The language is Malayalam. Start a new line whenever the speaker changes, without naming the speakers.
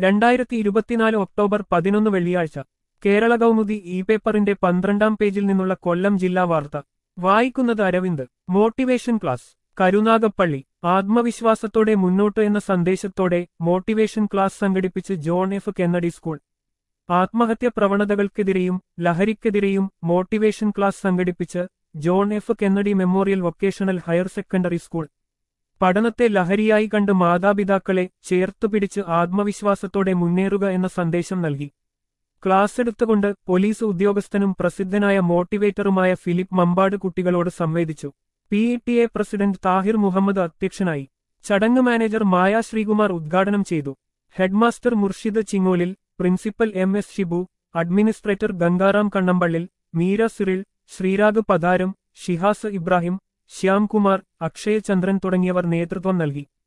രണ്ടായിരത്തി ഇരുപത്തിനാല് ഒക്ടോബർ പതിനൊന്ന് വെള്ളിയാഴ്ച കേരള കൗമുദി ഇ പേപ്പറിന്റെ പന്ത്രണ്ടാം പേജിൽ നിന്നുള്ള കൊല്ലം ജില്ലാ വാർത്ത വായിക്കുന്നത് അരവിന്ദ് മോട്ടിവേഷൻ ക്ലാസ് കരുനാഗപ്പള്ളി ആത്മവിശ്വാസത്തോടെ മുന്നോട്ട് എന്ന സന്ദേശത്തോടെ മോട്ടിവേഷൻ ക്ലാസ് സംഘടിപ്പിച്ച് ജോൺ എഫ് കെന്നഡി സ്കൂൾ ആത്മഹത്യ പ്രവണതകൾക്കെതിരെയും ലഹരിക്കെതിരെയും മോട്ടിവേഷൻ ക്ലാസ് സംഘടിപ്പിച്ച് John F Kennedy memorial vocational higher secondary school പഠനത്തെ ലഹരിയായി കണ്ട് മാതാപിതാക്കളെ ചേർത്തുപിടിച്ച് ആത്മവിശ്വാസത്തോടെ മുന്നേറുക എന്ന സന്ദേശം നൽകി ക്ലാസ് എടുത്തുകൊണ്ട് പോലീസ് ഉദ്യോഗസ്ഥനും പ്രസിദ്ധനായ മോട്ടിവേറ്ററുമായ ഫിലിപ്പ് മമ്പാട് കുട്ടികളോട് സംവേദിച്ചു P E T A president Thahir Muhammad അധ്യക്ഷനായി ചടങ്ങ് മാനേജർ മായ ശ്രീകുമാർ ഉദ്ഘാടനം ചെയ്തു headmaster Murshid Chingolil principal M S Shibu administrator Gangaram Kannampallil Meera Cyril Sreerag Patharam Shihas Ibrahim Shyamkumar Akshayachandran തുടങ്ങിയവർ നേതൃത്വം നൽകി